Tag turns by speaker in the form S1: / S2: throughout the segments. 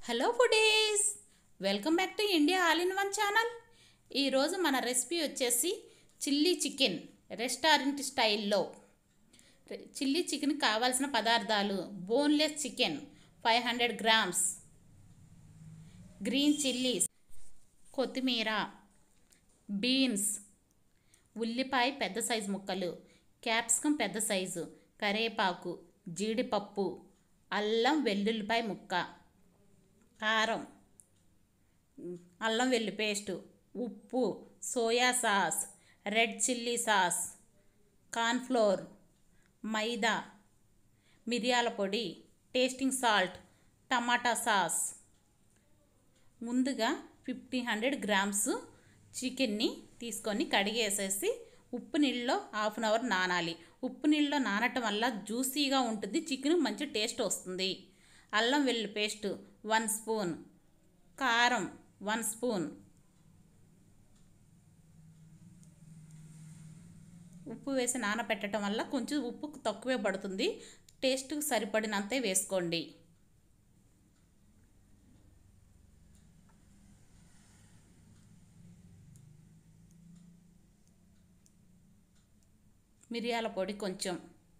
S1: Hello foodies welcome back to India all in one channel ఈరోజు మన recipe వచ్చేసి chilli chicken restaurant స్టైల్లో రె- చిల్లీ చికెన్ కావాల్సిన పదార్థాలు boneless chicken five hundred grams green chillies కొత్తిమీర బీన్స్ ఉల్లిపాయ పెద్ద సైజు ముక్కలు క్యాప్సికం పెద్ద సైజు కరేపాకు జీడిపప్పు అల్లం వెల్లుల్లిపాయ ముక్క కారం అల్లం వెల్లి పేస్టు ఉప్పు soya sauce red chilli sauce cornflour మైదా మిరియాల పొడి టేస్టింగ్ సాల్ట్ టమాటా సాస్ ముందుగా ఫిఫ్టీ హండ్రెడ్ గ్రామ్స్ చికెన్ని తీసుకొని కడిగేసేసి ఉప్పు నీళ్ళలో హాఫ్ అన్ అవర్ నానాలి ఉప్పు నీళ్ళలో నానటం వల్ల జ్యూసీగా ఉంటుంది చికెన్ మంచి టేస్ట్ వస్తుంది అల్లం వెల్లుల్లి పేస్ట్ వన్ స్పూన్ కారం వన్ స్పూన్ ఉప్పు వేసి నానబెట్టడం వల్ల కొంచెం ఉప్పు తక్కువే పడుతుంది టేస్ట్కి సరిపడినంతే వేసుకోండి మిరియాల పొడి కొంచెం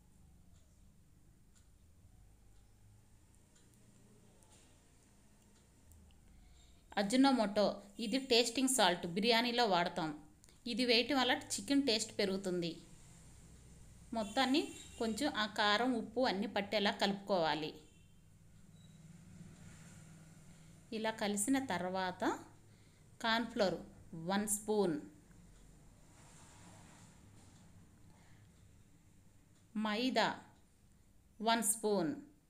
S1: అజ్జినోమోటో ఇది టేస్టింగ్ సాల్ట్ బిర్యానీలో వాడతాం ఇది వేయటం వల్ల చికెన్ టేస్ట్ పెరుగుతుంది మొత్తాన్ని కొంచెం ఆ కారం ఉప్పు అన్నీ పట్టేలా కలుపుకోవాలి ఇలా కలిసిన తర్వాత కార్న్ఫ్లోర్ వన్ స్పూన్ మైదా వన్ స్పూన్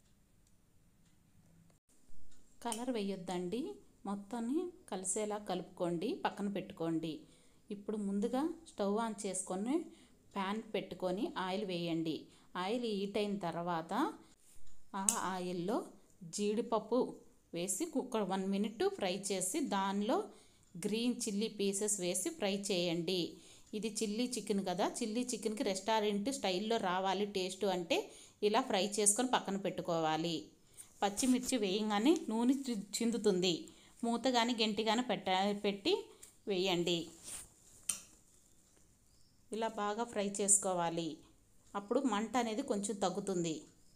S1: కలర్ వేయొద్దండి మొత్తాన్ని కలిసేలా కలుపుకోండి పక్కన పెట్టుకోండి ఇప్పుడు ముందుగా స్టవ్ ఆన్ చేసుకొని ప్యాన్ పెట్టుకొని ఆయిల్ వేయండి ఆయిల్ హీట్ అయిన తర్వాత ఆ ఆయిల్లో జీడిపప్పు వేసి కుక్కర్ వన్ మినిట్ ఫ్రై చేసి దానిలో గ్రీన్ చిల్లీ పీసెస్ వేసి ఫ్రై చేయండి ఇది చిల్లీ చికెన్ కదా చిల్లీ చికెన్కి రెస్టారెంట్ స్టైల్లో రావాలి టేస్ట్ అంటే ఇలా ఫ్రై చేసుకొని పక్కన పెట్టుకోవాలి పచ్చిమిర్చి వేయంగానే నూనె చి- చిందుతుంది మూత కానీ గంటి కానీ పెట్ట పెట్టి వేయండి ఇలా బాగా ఫ్రై చేసుకోవాలి అప్పుడు మంట అనేది కొంచెం తగ్గుతుంది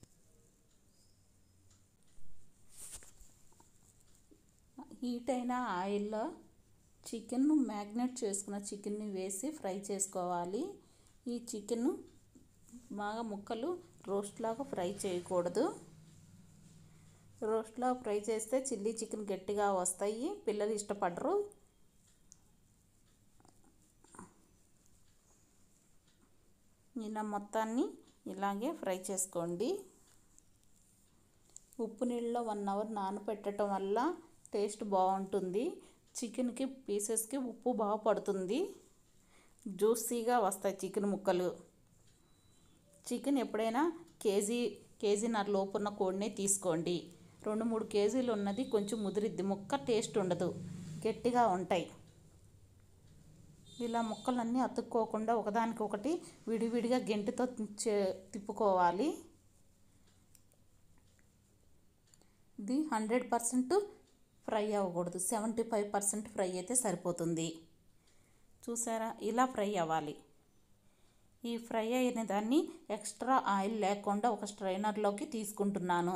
S1: హీట్ అయిన ఆయిల్లో చికెన్ మ్యాగ్నేట్ చేసుకున్న చికెన్ని వేసి ఫ్రై చేసుకోవాలి ఈ చికెన్ బాగా ముక్కలు రోస్ట్ లాగా ఫ్రై చేయకూడదు రోస్ట్లో ఫ్రై చేస్తే చిల్లీ చికెన్ గట్టిగా వస్తాయి పిల్లలు ఇష్టపడరు ఇలా మొత్తాన్ని ఇలాగే ఫ్రై చేసుకోండి ఉప్పు నీళ్ళలో వన్ అవర్ నానబెట్టడం వల్ల టేస్ట్ బాగుంటుంది చికెన్కి పీసెస్కి ఉప్పు బాగా పడుతుంది జ్యూసీగా వస్తాయి చికెన్ ముక్కలు చికెన్ ఎప్పుడైనా కేజీ కేజీన్నర లోపు ఉన్న కోడినే తీసుకోండి రెండు మూడు కేజీలు ఉన్నది కొంచెం ముదిరిద్ది ముక్క టేస్ట్ ఉండదు గట్టిగా ఉంటాయి ఇలా ముక్కలన్నీ అతుక్కోకుండా ఒకదానికొకటి విడివిడిగా గెంటితో చే- తిప్పుకోవాలి ఇది హండ్రెడ్ పర్సెంట్ ఫ్రై అవ్వకూడదు సెవెంటీ ఫైవ్ పర్సెంట్ ఫ్రై అయితే సరిపోతుంది చూసారా ఇలా ఫ్రై అవ్వాలి ఈ ఫ్రై అయిన దాన్ని ఎక్స్ట్రా ఆయిల్ లేకుండా ఒక స్ట్రైనర్లోకి తీసుకుంటున్నాను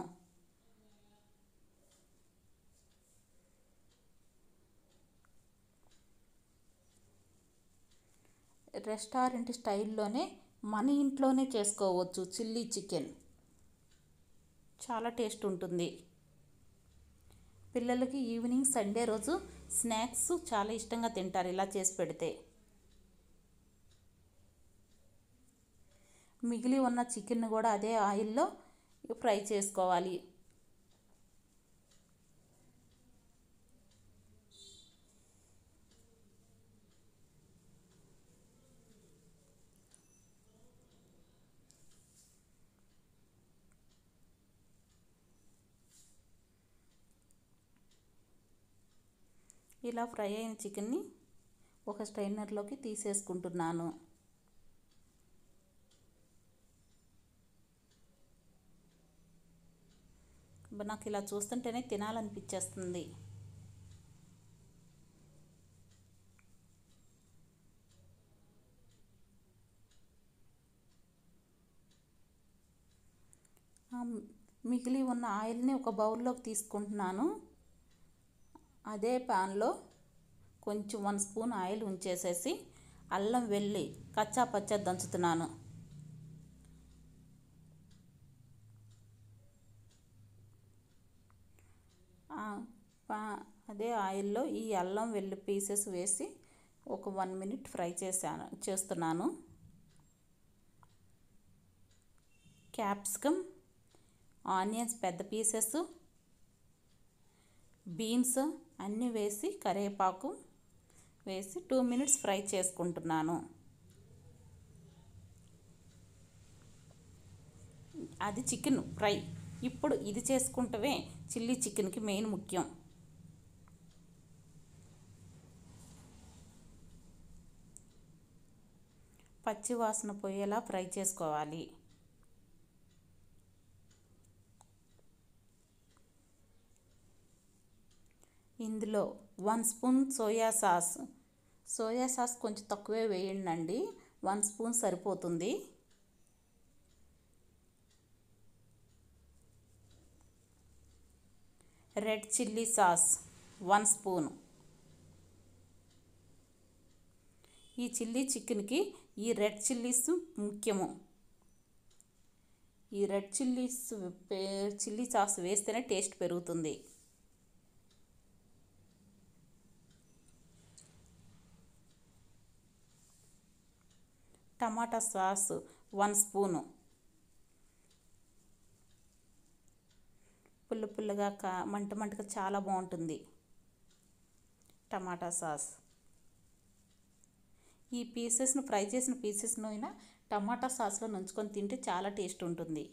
S1: రెస్టారెంట్ స్టైల్లోనే మన ఇంట్లోనే చేసుకోవచ్చు చిల్లీ చికెన్ చాలా టేస్ట్ ఉంటుంది పిల్లలకి ఈవినింగ్ సండే రోజు స్నాక్స్ చాలా ఇష్టంగా తింటారు ఇలా చేసి పెడితే మిగిలి ఉన్న చికెన్ కూడా అదే ఆయిల్లో ఫ్రై చేసుకోవాలి ఇలా ఫ్రై అయిన చికెన్ని ఒక స్ట్రైనర్లోకి తీసేసుకుంటున్నాను అబ్బా నాకు ఇలా చూస్తుంటేనే తినాలనిపించేస్తుంది ఆ మిగిలి ఉన్న ఆయిల్ని ఒక బౌల్లోకి తీసుకుంటున్నాను అదే ప్యాన్లో కొంచెం వన్ స్పూన్ ఆయిల్ ఉంచేసేసి అల్లం వెల్లి కచ్చా పచ్చా దంచుతున్నాను ఆ పా- అదే ఆయిల్లో ఈ అల్లం వెల్లి పీసెస్ వేసి ఒక వన్ మినిట్ ఫ్రై చేశాను చేస్తున్నాను క్యాప్సికమ్ ఆనియన్స్ పెద్ద పీసెస్ బీన్స్ అన్నీ వేసి కరివేపాకు వేసి టూ మినిట్స్ ఫ్రై చేసుకుంటున్నాను అది చికెన్ ఫ్రై ఇప్పుడు ఇది చేసుకుంటవే చిల్లీ చికెన్కి మెయిన్ ముఖ్యం పచ్చి వాసన పోయేలా ఫ్రై చేసుకోవాలి ఇందులో one spoon soya sauce soya sauce కొంచెం తక్కువే వేయండి వన్ స్పూన్ సరిపోతుంది red chilli sauce one spoon ఈ చిల్లీ చికెన్కి ఈ రెడ్ చిల్లీస్ ముఖ్యము ఈ రెడ్ చిల్లీస్ చిల్లీ సాస్ వేస్తేనే టేస్ట్ పెరుగుతుంది టమాటా సాస్ వన్ స్పూను పుల్ల పుల్లగా కా మంట మంటగా చాలా బాగుంటుంది టమాటా సాస్ ఈ పీసెస్ను ఫ్రై చేసిన పీసెస్ను అయినా టమాటా సాస్లో నంచుకొని తింటే చాలా టేస్ట్ ఉంటుంది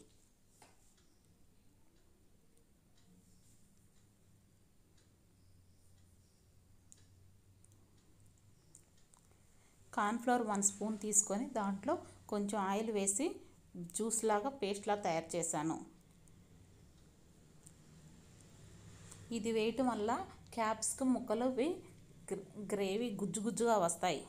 S1: కార్న్ఫ్లవర్ వన్ స్పూన్ తీసుకొని దాంట్లో కొంచెం ఆయిల్ వేసి జ్యూస్ లాగా పేస్ట్లా తయారు చేశాను ఇది వేయటం వల్ల క్యాప్సికమ్ ముక్కలు ఇవి గ్ర- గ్రేవీ గుజ్జు గుజ్జుగా వస్తాయి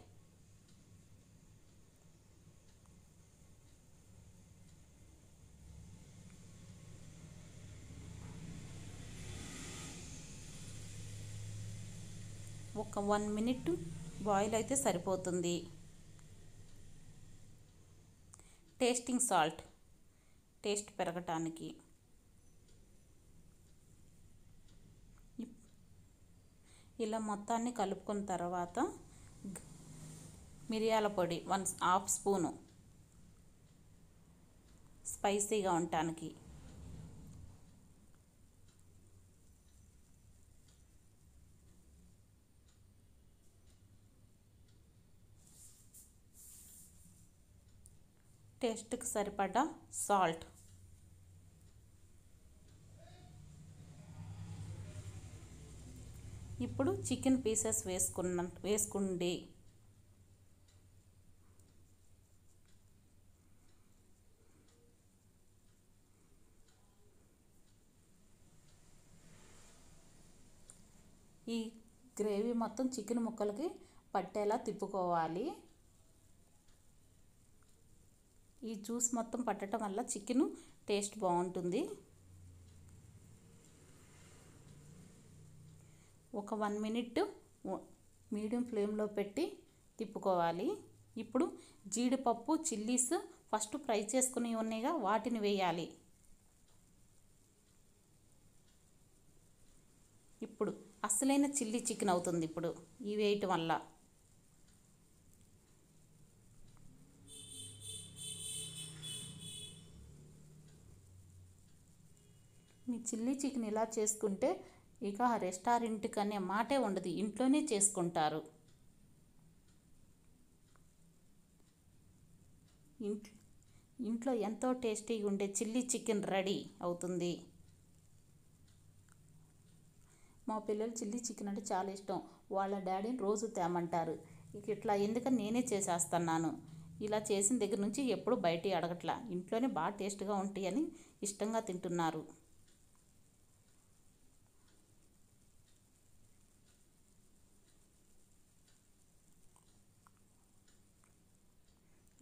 S1: ఒక వన్ మినిట్ బాయిల్ అయితే సరిపోతుంది టేస్టింగ్ సాల్ట్ టేస్ట్ పెరగటానికి ఇప్- ఇలా మొత్తాన్ని కలుపుకున్న తర్వాత గ- మిరియాల పొడి వన్ హాఫ్ స్పూను స్పైసీగా ఉండటానికి టేస్ట్కి సరిపడా సాల్ట్ ఇప్పుడు చికెన్ పీసెస్ వేసుకున్న వేసుకుండి ఈ గ్రేవీ మొత్తం చికెన్ ముక్కలకి పట్టేలా తిప్పుకోవాలి ఈ జ్యూస్ మొత్తం పట్టడం వల్ల చికెన్ టేస్ట్ బాగుంటుంది ఒక వన్ మినిట్ మీడియం ఫ్లేమ్లో పెట్టి తిప్పుకోవాలి ఇప్పుడు జీడిపప్పు చిల్లీస్ ఫస్ట్ ఫ్రై చేసుకుని ఉన్నాయిగా వాటిని వేయాలి ఇప్పుడు అసలైన చిల్లీ చికెన్ అవుతుంది ఇప్పుడు ఇవి వేయటం వల్ల మీ చిల్లీ చికెన్ ఇలా చేసుకుంటే ఇక రెస్టారెంట్కి అనే మాటే ఉండదు ఇంట్లోనే చేసుకుంటారు ఇంట్లో ఇంట్లో ఎంతో టేస్టీగా ఉండే చిల్లీ చికెన్ రెడీ అవుతుంది మా పిల్లలు చిల్లీ చికెన్ అంటే చాలా ఇష్టం వాళ్ళ డాడీని రోజు తేమంటారు ఇక ఇట్లా ఎందుకని నేనే చేసేస్తున్నాను ఇలా చేసిన దగ్గర నుంచి ఎప్పుడు బయట అడగట్లా ఇంట్లోనే బాగా టేస్ట్గా ఉంటాయని ఇష్టంగా తింటున్నారు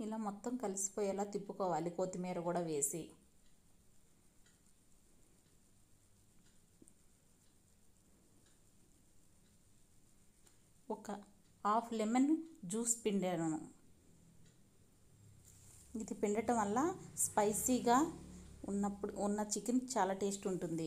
S1: ఇలా మొత్తం కలిసిపోయేలా తిప్పుకోవాలి కొత్తిమీర కూడా వేసి ఒక హాఫ్ లెమన్ జ్యూస్ పిండాను ఇది పిండటం వల్ల స్పైసీగా ఉన్నప్పుడు ఉన్న చికెన్ చాలా టేస్ట్ ఉంటుంది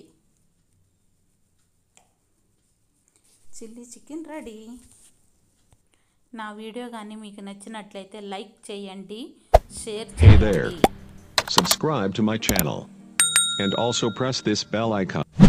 S1: చిల్లీ చికెన్ రెడీ నా వీడియో కానీ మీకు నచ్చినట్లయితే లైక్ చేయండి షేర్
S2: Hey there.
S1: చేయండి
S2: Subscribe to my channel. And also press this bell icon.